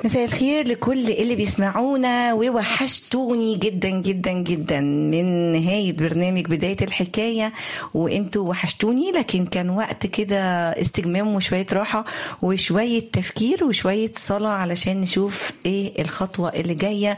مساء الخير لكل اللي بيسمعونا ووحشتوني جدا جدا جدا من نهاية برنامج بداية الحكاية وانتوا وحشتوني لكن كان وقت كده استجمام وشوية راحة وشوية تفكير وشوية صلاة علشان نشوف ايه الخطوة اللي جاية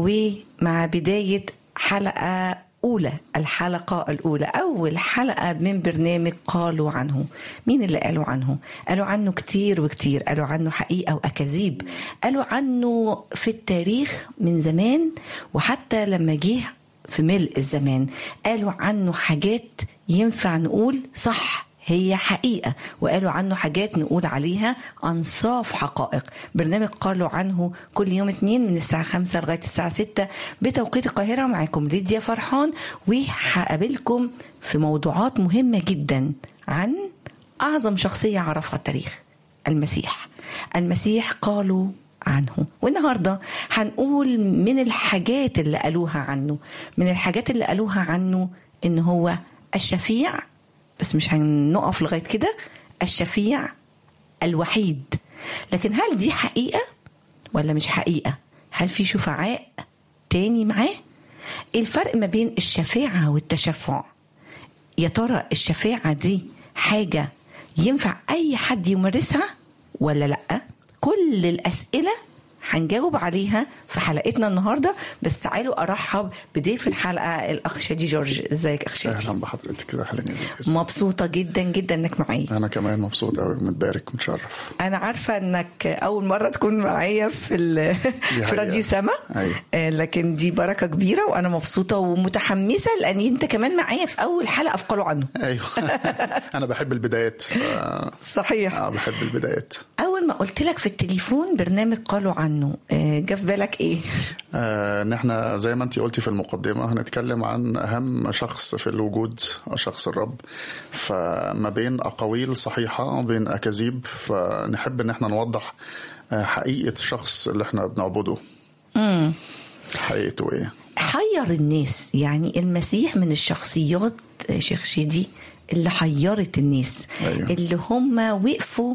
ومع بداية حلقة أولى الحلقة الأولى أول حلقة من برنامج قالوا عنه مين اللي قالوا عنه قالوا عنه كتير وكتير قالوا عنه حقيقة وأكاذيب قالوا عنه في التاريخ من زمان وحتى لما جه في ملء الزمان قالوا عنه حاجات ينفع نقول صح هي حقيقة وقالوا عنه حاجات نقول عليها أنصاف حقائق برنامج قالوا عنه كل يوم اثنين من الساعة خمسة لغاية الساعة ستة بتوقيت القاهرة معاكم ليديا فرحان وهقابلكم في موضوعات مهمة جدا عن أعظم شخصية عرفها التاريخ المسيح المسيح قالوا عنه والنهارده هنقول من الحاجات اللي قالوها عنه من الحاجات اللي قالوها عنه ان هو الشفيع بس مش هنقف لغايه كده الشفيع الوحيد لكن هل دي حقيقه ولا مش حقيقه هل في شفعاء تاني معاه ايه الفرق ما بين الشفاعه والتشفع يا ترى الشفاعه دي حاجه ينفع اي حد يمارسها ولا لا كل الاسئله هنجاوب عليها في حلقتنا النهارده بس تعالوا ارحب بضيف الحلقه الاخ شادي جورج ازيك اخ شادي اهلا بحضرتك ازي حالك مبسوطه جدا جدا انك معايا انا كمان مبسوط قوي متبارك متشرف انا عارفه انك اول مره تكون معايا في في راديو سما أيوة. لكن دي بركه كبيره وانا مبسوطه ومتحمسه لان انت كمان معايا في اول حلقه في قالوا عنه ايوه انا بحب البدايات ف... صحيح اه بحب البدايات اول ما قلت لك في التليفون برنامج قالوا عنه جه في بالك ايه؟ آه ان احنا زي ما انت قلتي في المقدمه هنتكلم عن اهم شخص في الوجود شخص الرب فما بين اقاويل صحيحه وبين اكاذيب فنحب ان احنا نوضح حقيقه الشخص اللي احنا بنعبده امم حقيقته ايه؟ حير الناس يعني المسيح من الشخصيات شيخ شيدي اللي حيرت الناس أيوه. اللي هم وقفوا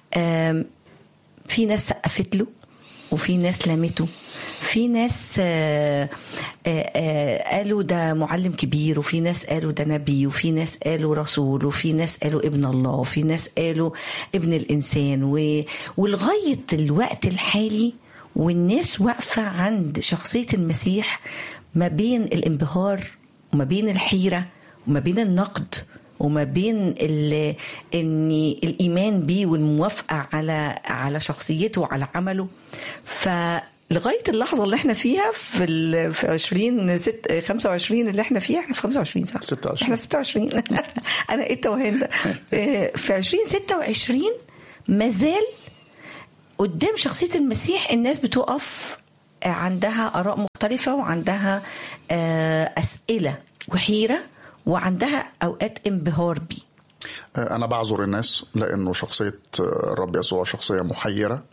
في ناس سقفت له وفي ناس لامته في ناس آآ آآ قالوا ده معلم كبير وفي ناس قالوا ده نبي وفي ناس قالوا رسول وفي ناس قالوا ابن الله وفي ناس قالوا ابن الانسان ولغايه الوقت الحالي والناس واقفه عند شخصيه المسيح ما بين الانبهار وما بين الحيره وما بين النقد وما بين ان الايمان بيه والموافقه على على شخصيته وعلى عمله فلغايه اللحظه اللي احنا فيها في ال في 20 ست 25 اللي احنا فيها احنا في 25 صح 26 احنا في 26 انا ايه التوهان ده في 2026 ما زال قدام شخصيه المسيح الناس بتقف عندها اراء مختلفه وعندها اسئله وحيره وعندها اوقات انبهار بيه انا بعذر الناس لانه شخصيه الرب يسوع شخصيه محيره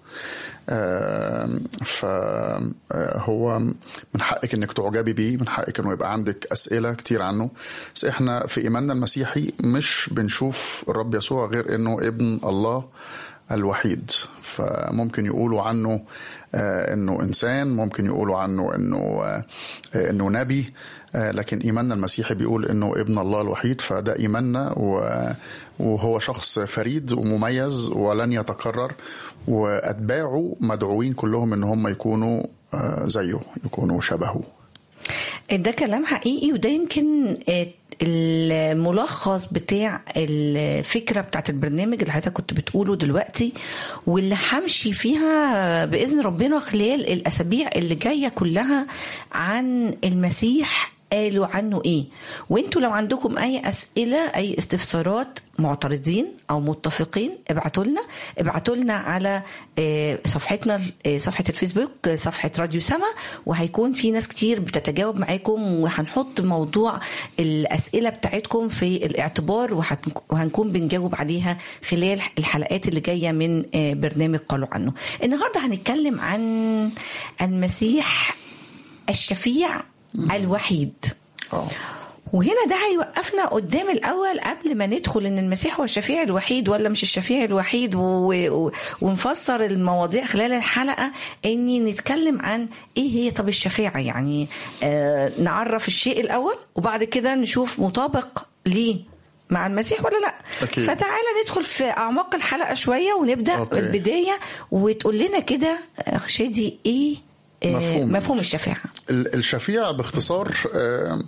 فهو من حقك انك تعجبي بيه من حقك انه يبقى عندك اسئله كتير عنه بس احنا في ايماننا المسيحي مش بنشوف الرب يسوع غير انه ابن الله الوحيد فممكن يقولوا عنه انه انسان ممكن يقولوا عنه انه انه نبي لكن ايماننا المسيحي بيقول انه ابن الله الوحيد فده ايماننا وهو شخص فريد ومميز ولن يتكرر واتباعه مدعوين كلهم ان هم يكونوا زيه يكونوا شبهه ده كلام حقيقي وده يمكن الملخص بتاع الفكره بتاعت البرنامج اللي حضرتك كنت بتقوله دلوقتي واللي همشي فيها باذن ربنا خلال الاسابيع اللي جايه كلها عن المسيح قالوا عنه ايه وانتوا لو عندكم اي اسئله اي استفسارات معترضين او متفقين ابعتوا لنا ابعتوا لنا على صفحتنا صفحه الفيسبوك صفحه راديو سما وهيكون في ناس كتير بتتجاوب معاكم وهنحط موضوع الاسئله بتاعتكم في الاعتبار وهنكون بنجاوب عليها خلال الحلقات اللي جايه من برنامج قالوا عنه النهارده هنتكلم عن المسيح الشفيع الوحيد أوه. وهنا ده هيوقفنا قدام الاول قبل ما ندخل ان المسيح هو الشفيع الوحيد ولا مش الشفيع الوحيد و... و... ونفسر المواضيع خلال الحلقه اني نتكلم عن ايه هي طب الشفاعه يعني آه نعرف الشيء الاول وبعد كده نشوف مطابق ليه مع المسيح ولا لا أكيد. فتعالى ندخل في اعماق الحلقه شويه ونبدا أوكي. البدايه وتقول لنا كده آه، شادي ايه آه، مفهوم. مفهوم الشفاعه ال- الشفيع باختصار آه،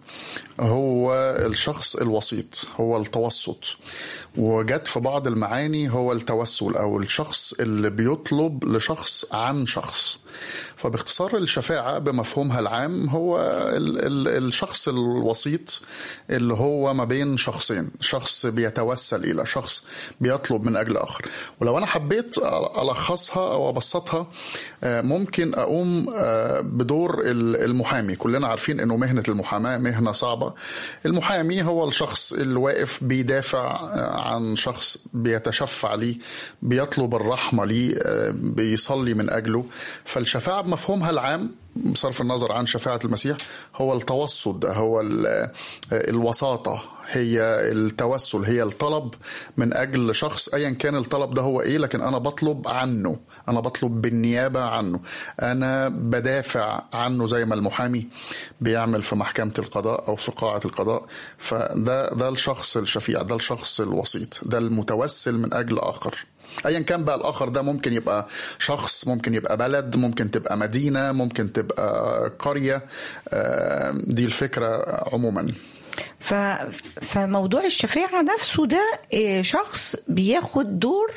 هو الشخص الوسيط هو التوسط وجت في بعض المعاني هو التوسل او الشخص اللي بيطلب لشخص عن شخص فباختصار الشفاعة بمفهومها العام هو ال ال الشخص الوسيط اللي هو ما بين شخصين شخص بيتوسل إلى شخص بيطلب من أجل آخر ولو أنا حبيت ألخصها أو أبسطها آه، ممكن أقوم آه، بدور ال- المحامي كلنا عارفين أنه مهنة المحاماة مهنة صعبة المحامي هو الشخص اللي واقف بيدافع آه، عن شخص بيتشفع ليه بيطلب الرحمة ليه آه، بيصلي من أجله فالشفاعة بمفهومها العام بصرف النظر عن شفاعة المسيح هو التوسط ده هو ال- آه، الوساطة هي التوسل هي الطلب من اجل شخص ايا كان الطلب ده هو ايه لكن انا بطلب عنه انا بطلب بالنيابه عنه انا بدافع عنه زي ما المحامي بيعمل في محكمه القضاء او في قاعه القضاء فده ده الشخص الشفيع ده الشخص الوسيط ده المتوسل من اجل اخر ايا كان بقى الاخر ده ممكن يبقى شخص ممكن يبقى بلد ممكن تبقى مدينه ممكن تبقى قريه آه، دي الفكره عموما ف... فموضوع الشفاعة نفسه ده إيه، شخص بياخد دور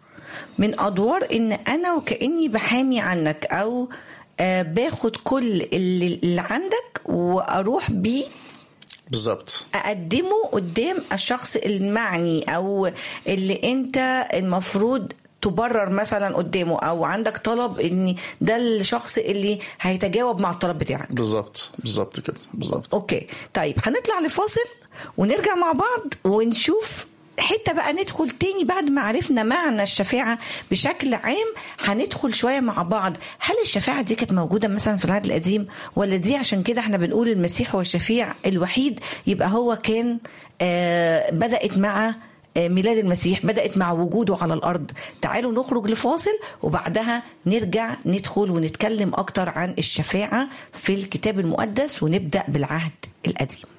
من أدوار إن أنا وكأني بحامي عنك أو آه، باخد كل اللي, اللي عندك وأروح بيه بالظبط أقدمه قدام الشخص المعني أو اللي أنت المفروض تبرر مثلا قدامه او عندك طلب ان ده الشخص اللي هيتجاوب مع الطلب بتاعك بالظبط بالظبط كده بالظبط اوكي طيب هنطلع لفاصل ونرجع مع بعض ونشوف حته بقى ندخل تاني بعد ما عرفنا معنى الشفاعه بشكل عام هندخل شويه مع بعض هل الشفاعه دي كانت موجوده مثلا في العهد القديم ولا دي عشان كده احنا بنقول المسيح هو الشفيع الوحيد يبقى هو كان آه بدات مع آه، ميلاد المسيح بدأت مع وجوده على الأرض تعالوا نخرج لفاصل وبعدها نرجع ندخل ونتكلم أكتر عن الشفاعة في الكتاب المقدس ونبدأ بالعهد القديم